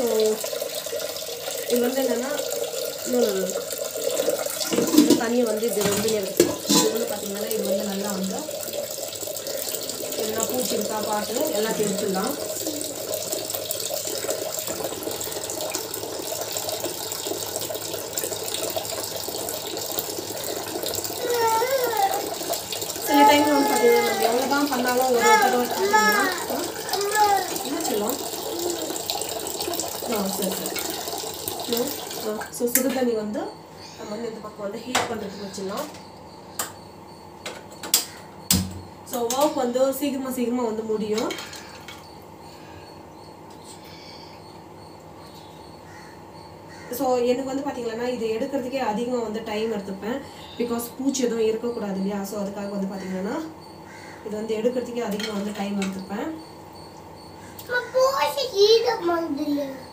so இது வந்து என்னென்னா இன்னொன்று இந்த தண்ணி வந்து இது வந்து எடுத்துக்கணும் இது வந்து பார்த்தீங்கன்னா இது வந்து நல்லா வந்து எல்லாம் பூச்சி இருக்கா பார்த்து எல்லாத்தையும் எடுத்துடலாம் சில டைம் வந்து பார்த்தீங்கன்னா நம்ம எவ்வளோ தான் பண்ணாலும் ஒரு ஒரு தடவை பார்த்தீங்கன்னா என்ன சொல்லும் ஆ சரி சரி ஸோ சுடு தண்ணி வந்து நம்ம வந்து இந்த பக்கம் வந்து ஹீட் பண்ணுறதுக்கு வச்சிடலாம் ஸோ ஒர்க் வந்து சீக்கிரமாக சீக்கிரமாக வந்து முடியும் ஸோ எனக்கு வந்து பார்த்தீங்கன்னா இது எடுக்கிறதுக்கே அதிகமாக வந்து டைம் எடுத்துப்பேன் பிகாஸ் பூச்சி எதுவும் இருக்கக்கூடாது இல்லையா ஸோ அதுக்காக வந்து பார்த்தீங்கன்னா இது வந்து எடுக்கிறதுக்கே அதிகமாக வந்து டைம் எடுத்துப்பேன் போசி ஈக மந்திரியா